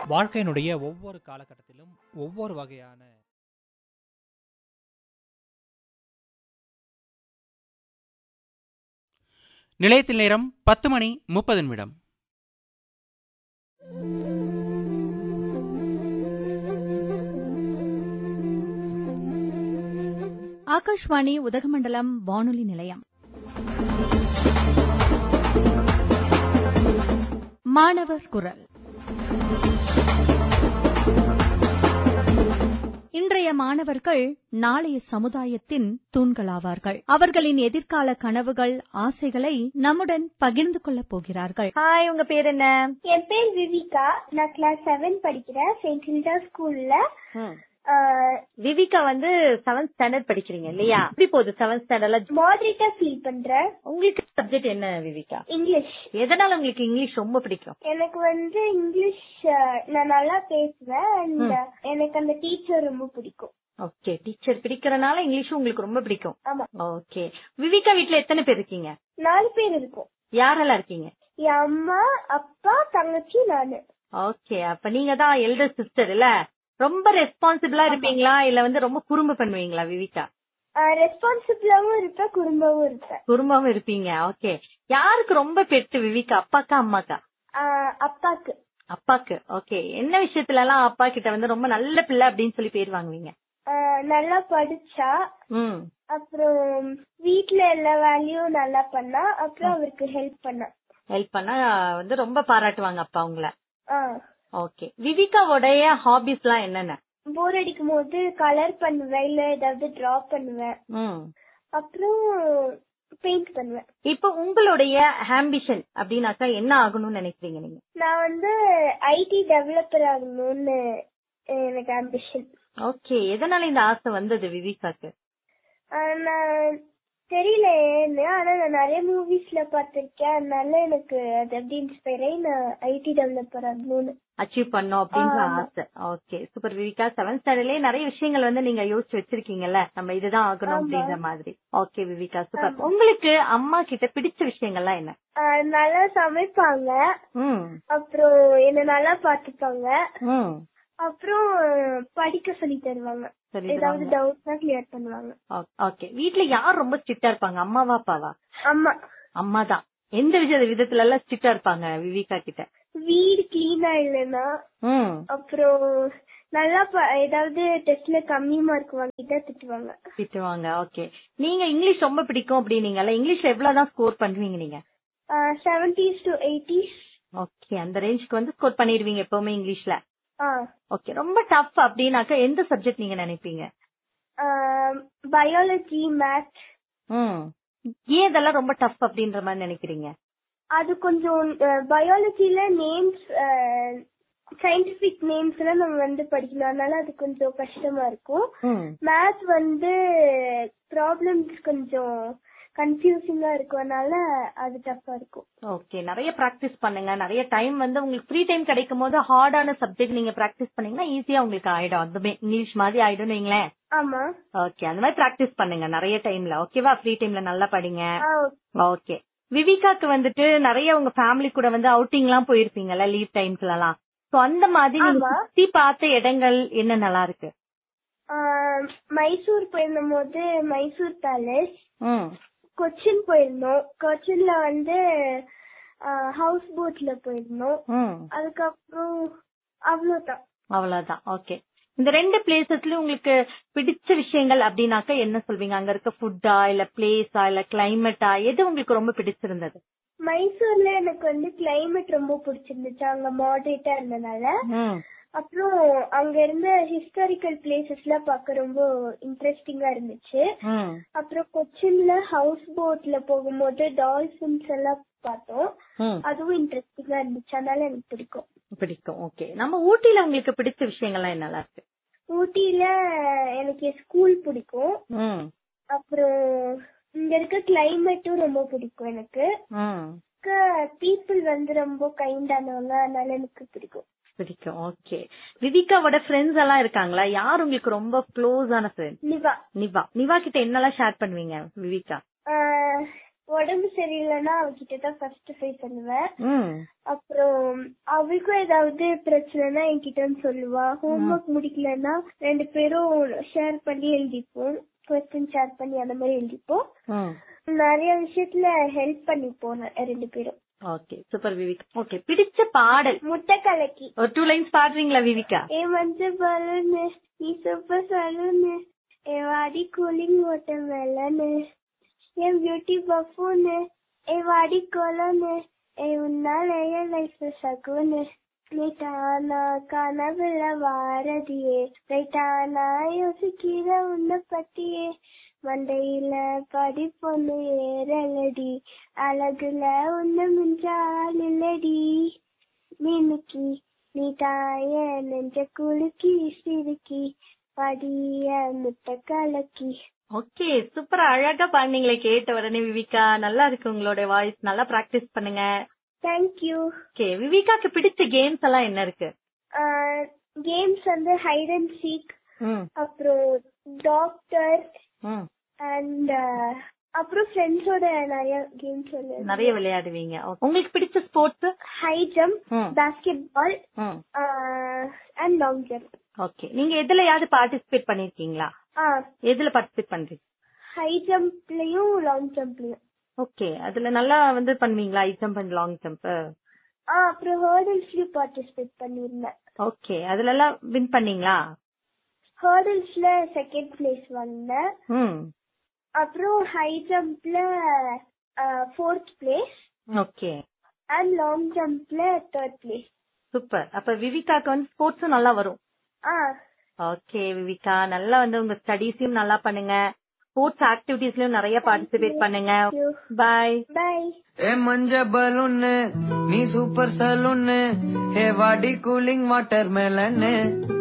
வாழ்க்கையினுடைய ஒவ்வொரு காலகட்டத்திலும் ஒவ்வொரு வகையான நிலையத்தில் நேரம் பத்து மணி முப்பது நிமிடம் ஆகாஷ்வாணி உதகமண்டலம் வானொலி நிலையம் மாணவர் குரல் இன்றைய மாணவர்கள் நாளைய சமுதாயத்தின் தூண்களாவார்கள் அவர்களின் எதிர்கால கனவுகள் ஆசைகளை நம்முடன் பகிர்ந்து கொள்ளப் போகிறார்கள் ஹாய் உங்க பேர் என்ன என் பேர் விவிகா நான் கிளாஸ் செவன் படிக்கிறேன் செயின்ட் ஹில்டா ஸ்கூல்ல விவிகா வந்து செவன்த் ஸ்டாண்டர்ட் படிக்கிறீங்க இல்லையா எப்படி போகுது செவன்த் ஸ்டாண்டர்ட்ல மாடரேட்டா ஃபீல் பண்றேன் உங்களுக்கு சப்ஜெக்ட் என்ன விவிகா இங்கிலீஷ் எதனால உங்களுக்கு இங்கிலீஷ் ரொம்ப பிடிக்கும் எனக்கு வந்து இங்கிலீஷ் அஹ், நான் நல்லா பேசுவேன் அண்ட் எனக்கு அந்த டீச்சர் ரொம்ப பிடிக்கும் ஓகே டீச்சர் பிடிக்கிறனால இங்கிலீஷ் உங்களுக்கு ரொம்ப பிடிக்கும் ஆமா ஓகே விவிகா வீட்ல எத்தனை பேர் இருக்கீங்க நாலு பேர் இருக்கும் யாரெல்லாம் இருக்கீங்க என் அம்மா அப்பா தங்கச்சி நானு ஓகே அப்ப நீங்க தான் எல்டர் சிஸ்டர் இல்ல ரொம்ப ரெஸ்பான்சிபிளா இருப்பீங்களா இல்ல வந்து ரொம்ப குறும்பு பண்ணுவீங்களா விவிகா ரெஸ்பான்சிபிளாவும் இருப்பேன் குடும்பமும் இருப்பேன் குறும்பாவும் இருப்பீங்க ஓகே யாருக்கு ரொம்ப பெட்டு விவிகா அப்பாக்கா அம்மாக்கா அஹ், அப்பாக்கு அப்பாக்கு ஓகே என்ன விஷயத்துல எல்லாம் அப்பா கிட்ட வந்து ரொம்ப நல்ல பிள்ளை அப்படின்னு சொல்லி பேர் வாங்குவீங்க அஹ், நல்லா படிச்சா ம் அப்புறம் வீட்ல எல்லா வேலையும் நல்லா பண்ணா அப்புறம் அவருக்கு ஹெல்ப் பண்ணா ஹெல்ப் பண்ணா வந்து ரொம்ப பாராட்டுவாங்க அப்பா உங்கள ஆஹ் ஓகே விவிகாவோடைய ஹாபிஸ் எல்லாம் என்னென்ன போர் அடிக்கும் போது கலர் பண்ணுவேன் இல்ல ஏதாவது டிரா பண்ணுவேன் ம் அப்புறம் பெயிண்ட் பண்ணுவேன் இப்போ உங்களுடைய ஆம்பிஷன் அப்படின்னாக்கா என்ன ஆகணும்னு நினைக்கிறீங்க நீங்க நான் வந்து ஐடி டெவலப்பர் ஆகணும்னு எனக்கு ஆம்பிஷன் ஓகே எதனால இந்த ஆசை வந்தது விவிகாக்கு நான் தெரியல ஏன்னு ஆனா நான் நிறைய மூவிஸ்ல பார்த்திருக்கேன் அதனால எனக்கு அது எப்படி இன்ஸ்பயர் ஆகி நான் ஐடி டெவலப்பர் ஆகணும்னு அச்சீவ் பண்ணும் அப்படின்ற ஆமா. ஆசை ஓகே சூப்பர் விவிகா செவன்த் ஸ்டாண்டர்ட்லயே நிறைய விஷயங்கள் வந்து நீங்க யோசிச்சு வச்சிருக்கீங்கல்ல நம்ம இதுதான் ஆகணும் ஆமா. அப்படின்ற மாதிரி ஓகே விவிகா சூப்பர் உங்களுக்கு அம்மா கிட்ட பிடிச்ச விஷயங்கள்லாம் என்ன ஆஹ் நல்லா சமைப்பாங்க ம் அப்புறம் என்ன நல்லா பாத்துப்பாங்க ம் அப்புறம் படிக்க சொல்லி தருவாங்க சொல்லி ஏதாவது தருவாங்க. டவுட்னா கிளியர் பண்ணுவாங்க ஓகே வீட்ல யார் ரொம்ப ஸ்ட்ரிக்டா இருப்பாங்க அம்மாவா அப்பாவா அம்மா அம்மா தான் எந்த விஷய விதத்துல எல்லாம் ஸ்ட்ரிக்டா இருப்பாங்க விவிகா கிட்ட வீடு கிளீனா இல்லைன்னா ம் அப்புறம் நல்லா ப- ஏதாவது டெஸ்ட்ல கம்மி மார்க் வாங்கிட்டா திட்டுவாங்க திட்டுவாங்க ஓகே நீங்க இங்கிலீஷ் ரொம்ப பிடிக்கும் அப்படின்னீங்கல்ல இங்கிலீஷ்ல எவ்வளவுதான் ஸ்கோர் பண்ணுவீங்க நீங்க செவன்டிஸ் டு எயிட்டிஸ் ஓகே அந்த ரேஞ்சுக்கு வந்து ஸ்கோர் பண்ணிடுவீங்க எப்பவுமே இங்கிலீஷ்ல ஆ ஓகே ரொம்ப டஃப் அப்படின்னாக்கா எந்த சப்ஜெக்ட் நீங்க நினைப்பீங்க பயாலஜி மேத்ஸ் ம் ஏன் இதெல்லாம் ரொம்ப டஃப் அப்படின்ற மாதிரி நினைக்கிறீங்க அது கொஞ்சம் பயாலஜில நேம்ஸ் சயின்டிபிக் நேம்ஸ் எல்லாம் நம்ம வந்து படிக்கணும் அதனால அது கொஞ்சம் கஷ்டமா இருக்கும் ம் மேத்ஸ் வந்து ப்ராப்ளம்ஸ் கொஞ்சம் கன்ஃபியூசிங்கா இருக்கும் அதனால அது டஃப்பா இருக்கும் ஓகே நிறைய பிராக்டிஸ் பண்ணுங்க நிறைய டைம் வந்து உங்களுக்கு ஃப்ரீ டைம் கிடைக்கும் போது ஹார்டான சப்ஜெக்ட் நீங்க பிராக்டிஸ் பண்ணீங்கன்னா ஈஸியா உங்களுக்கு ஆயிடும் அதுமே இங்கிலீஷ் மாதிரி ஆயிடும் வைங்களேன் ஆமா ஓகே அந்த மாதிரி பிராக்டிஸ் பண்ணுங்க நிறைய டைம்ல ஓகேவா ஃப்ரீ டைம்ல நல்லா படிங்க ஆ ஓகே விவிகாக்கு வந்துட்டு நிறைய உங்க ஃபேமிலி கூட வந்து அவுட்டிங் எல்லாம் போயிருப்பீங்கல்ல லீவ் டைம்ஸ்ல எல்லாம் சோ அந்த மாதிரி நீங்க ஆமா. சுத்தி பார்த்த இடங்கள் என்ன நல்லா இருக்கு ஆஹ் மைசூர் போயிருந்த போது மைசூர் பேலஸ் ம் கொச்சின் போயிருந்தோம் கொச்சின்ல வந்து ஹவுஸ் போட்ல போயிருந்தோம் ம் அதுக்கப்புறம் அவ்வளவுதான் அவ்வளவுதான் ஓகே இந்த ரெண்டு பிளேசஸ்லயும் உங்களுக்கு பிடிச்ச விஷயங்கள் அப்படின்னாக்கா என்ன சொல்வீங்க அங்க இருக்க ஃபுட்டா இல்ல பிளேஸா இல்ல கிளைமேட்டா எது உங்களுக்கு ரொம்ப பிடிச்சிருந்தது மைசூர்ல எனக்கு வந்து கிளைமேட் ரொம்ப பிடிச்சிருந்துச்சு அங்க மாடரேட்டா இருந்தனால ம் அப்புறம் அங்க இருந்த ஹிஸ்டாரிக்கல் பிளேசஸ் எல்லாம் பார்க்க ரொம்ப இன்ட்ரெஸ்டிங்கா இருந்துச்சு ம் அப்புறம் கொச்சின்ல ஹவுஸ் போட்ல போகும்போது டால்பின்ஸ் எல்லாம் பார்த்தோம் ம் அதுவும் இன்ட்ரெஸ்டிங்கா இருந்துச்சு அதனால எனக்கு பிடிக்கும் பிடிக்கும் ஓகே நம்ம ஊட்டில உங்களுக்கு பிடிச்ச விஷயங்கள்லாம் என்னலாம் இருக்கு ஊட்டியில எனக்கு ஸ்கூல் பிடிக்கும் ம் அப்புறம் இங்க இருக்க கிளைமேட்டும் ரொம்ப பிடிக்கும் எனக்கு ம் பீப்புள் வந்து ரொம்ப கைண்டானவங்க அதனால எனக்கு பிடிக்கும் பிடிக்கும் ஓகே விவிகாவோட ஃப்ரெண்ட்ஸ் எல்லாம் இருக்காங்களா யார் உங்களுக்கு ரொம்ப க்ளோஸான ஃப்ரெண்ட் நிவா நிவா நிவா கிட்ட என்னெல்லாம் ஷேர் பண்ணுவீங்க விவிகா ஆஹ் உடம்பு சரியில்லைன்னா அவகிட்ட தான் ஃபர்ஸ்ட் போய் சொல்லுவேன் ம் அப்புறம் அவளுக்கும் ஏதாவது பிரச்சனைனா என்கிட்ட வந்து சொல்லுவா ஹோம்ஒர்க் முடிக்கலன்னா ரெண்டு பேரும் ஷேர் பண்ணி எழுதிப்போம் கொஸ்டின் ஷேர் பண்ணி அந்த மாதிரி எழுதிப்போம் ம் நிறைய விஷயத்துல ஹெல்ப் பண்ணிப்போம் ந- ரெண்டு பேரும் ஓகே சூப்பர் விவிகா ஓகே பிடிச்ச பாடல் முட்டை கலக்கி ஒரு டூ லைன்ஸ் பாடுறீங்களா விவிகா ஏ மஞ்சள் பலூனு நீ சூப்பர் சலூனு ஏ வாடி கூலிங் வாட்டர் மெலனு என் பியூட்டி பஃபூனு ஏ வாடி கொலனு ஏ உன்னால என் லைஃப் சகுனு லேட்டானா கனவுல வாரதியே லைட்டானா யோசிக்கிற உன்னை பத்தியே மண்டையில படி பொண்ணு ஏறலடி அழகுல உன்னை மிஞ்சால் இல்லடி மினுக்கி நீ தாய நெஞ்ச குலுக்கி சிறுக்கி படிய முட்டை கலக்கி ஓகே சூப்பர் அழகா பாடுனீங்களே கேட்ட உடனே விவிகா நல்லா இருக்கு உங்களோட வாய்ஸ் நல்லா பிராக்டிஸ் பண்ணுங்க தேங்க்யூ ஓகே விவிகாக்கு பிடிச்ச கேம்ஸ் எல்லாம் என்ன இருக்கு கேம்ஸ் வந்து ஹைட் அண்ட் சீக் ம் அப்புறம் டாக்டர் ம் அண்ட் அப்புறம் ஃப்ரெண்ட்ஸோட நிறைய கேம்ஸ் வந்து நிறைய விளையாடுவீங்க Okay. உங்களுக்கு பிடிச்ச ஸ்போர்ட்ஸ் ஹை ஜம்ப் ம் பாஸ்கெட் பால் ம் அண்ட் லாங் ஜம்ப் ஓகே நீங்க எதுலயாவது பார்ட்டிசிபேட் பண்ணிருக்கீங்களா ஆ எதுல பார்ட்டிசிபேட் பண்றீங்க ஹை ஜம்ப்லயும் லாங் ஜம்ப்லயும் ஓகே அதுல நல்லா வந்து பண்ணுவீங்களா high jump and long jump ஆ அப்புறம் ஹேர்டில்ஸ்லயும் பார்ட்டிசிபேட் பண்ணிருந்தேன் ஓகே அதுல எல்லாம் வின் பண்ணீங்களா ஹேர்டில்ஸ்ல செகண்ட் பிளேஸ் வந்தேன் ம் அப்புறம் ஹை ஜம்ப்ல fourth place okay and long ஜம்ப்ல தேர்ட் பிளேஸ் சூப்பர் அப்ப விவிகாக்கு வந்து ஸ்போர்ட்ஸும் நல்லா வரும் ஆ ஓகே விவிகா நல்லா வந்து உங்க ஸ்டடீஸையும் நல்லா பண்ணுங்க ஸ்போர்ட்ஸ் ஆக்டிவிட்டீஸ்லயும் நிறைய பார்ட்டிசிபேட் பண்ணுங்க you. பாய் பை ஏ மஞ்ச பலூன் நீ சூப்பர் சலூன் ஹே வாடி கூலிங் வாட்டர் மெலன்